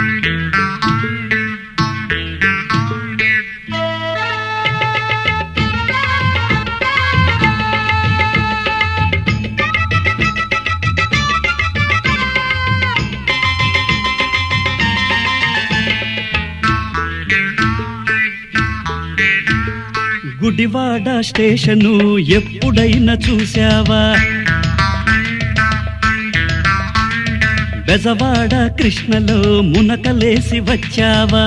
Gudivada station ఎప్పుడైనా చూసావా బెజవాడ కృష్ణలో మునకలేసి వచ్చావా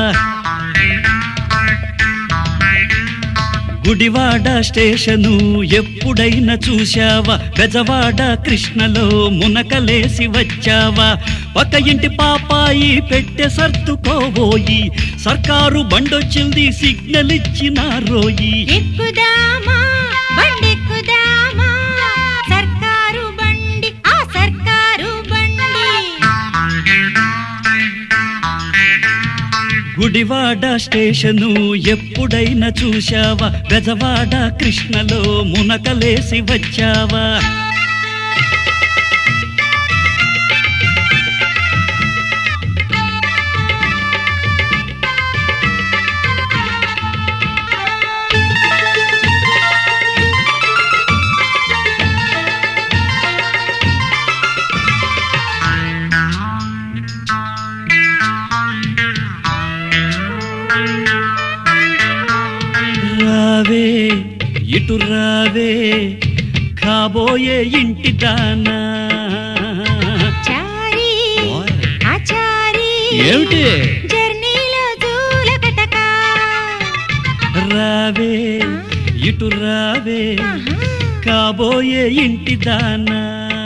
గుడివాడ స్టేషను ఎప్పుడైనా చూశావా బెజవాడ కృష్ణలో మునకలేసి వచ్చావా పక్క ఇంటి పాపాయి పెట్టె సర్దుకోబోయి సర్కారు బండొచ్చింది సిగ్నల్ ఇచ్చిన రోయి ఎక్కుదామా బండెక్కుదామా సర్కారు బండి ఆ సర్కారు బండి గుడివాడ స్టేషను ఎప్పుడైనా చూశావా బెజవాడ కృష్ణలో మునకలేసి వచ్చావా రావే ఇటు రావే కాబోయే ఇంటి దానా చారి ఆచారి ఏమిటి జర్నీలో దూలకటక రావే ఇటు రావే ఆహా. కాబోయే ఇంటి దానా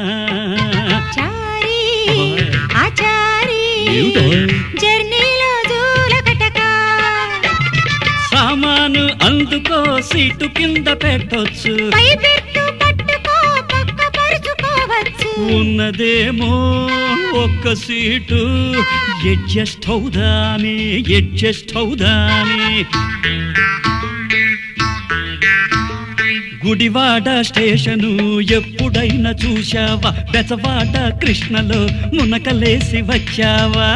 చారి ఓయ్. ఆచారి ఏమిటో? జర్నీలో దూలకటక సామాను అందుకో సీటు కింద పెట్టొచ్చు పై పెట్టు పట్టుకో పక్క పరుచుకోవచ్చు ఉన్నదేమో ఒక్క సీటు అడ్జస్ట్ అవుదామే అడ్జస్ట్ అవుదామే గుడివాడ స్టేషను ఎప్పుడైనా చూశావా బెజవాడ కృష్ణలో మునకలేసి వచ్చావా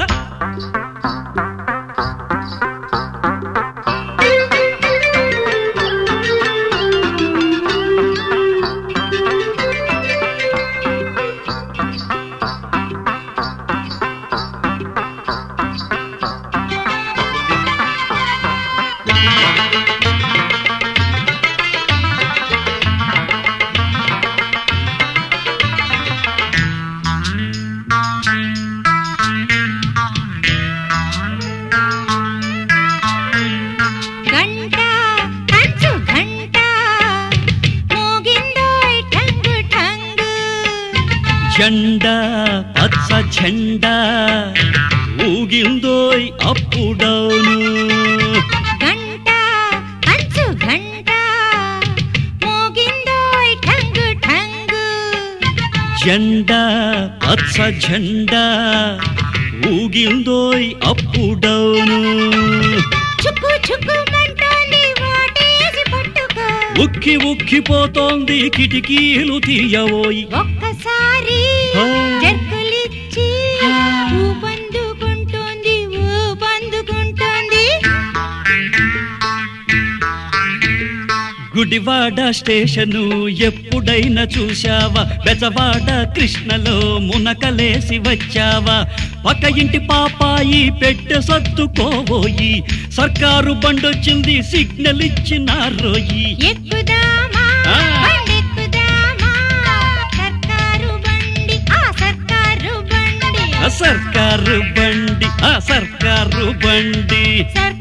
గంట కంచు గంట మోగిందోయ్ టంగు టంగు జెండా పచ్చ జెండా ఊగిందోయ్ అప్పుడౌను గంట కంచు గంట మోగిందోయ్ టంగు టంగు జెండా పచ్చ జెండా ఊగిందోయ్ అప్పుడౌను చుక్కు చుక్కు మంటోంది వాటేసి పట్టుకో ఉక్కి ఉక్కిపోతోంది కిటికీలు తీయవోయి ఒక్కసారి ఆ. జర్కులిచ్చి ఆ. ఊపందుకుంటోంది ఊపందుకుంటోంది గుడివాడ స్టేషను ఎప్పుడైనా చూశావా బెజవాడ కృష్ణలో మునకలేసి వచ్చావా పక్క ఇంటి పాపాయి పెట్టె సర్దుకోబోయి సర్కారు బండొచ్చింది సిగ్నల్ ఇచ్చిన రోయి ఎక్కుదామా ఆ. బండెక్కుదామా సర్కారు బండి ఆ సర్కారు బండి ఆ సర్కారు బండి ఆ సర్కారు బండి సర్కారు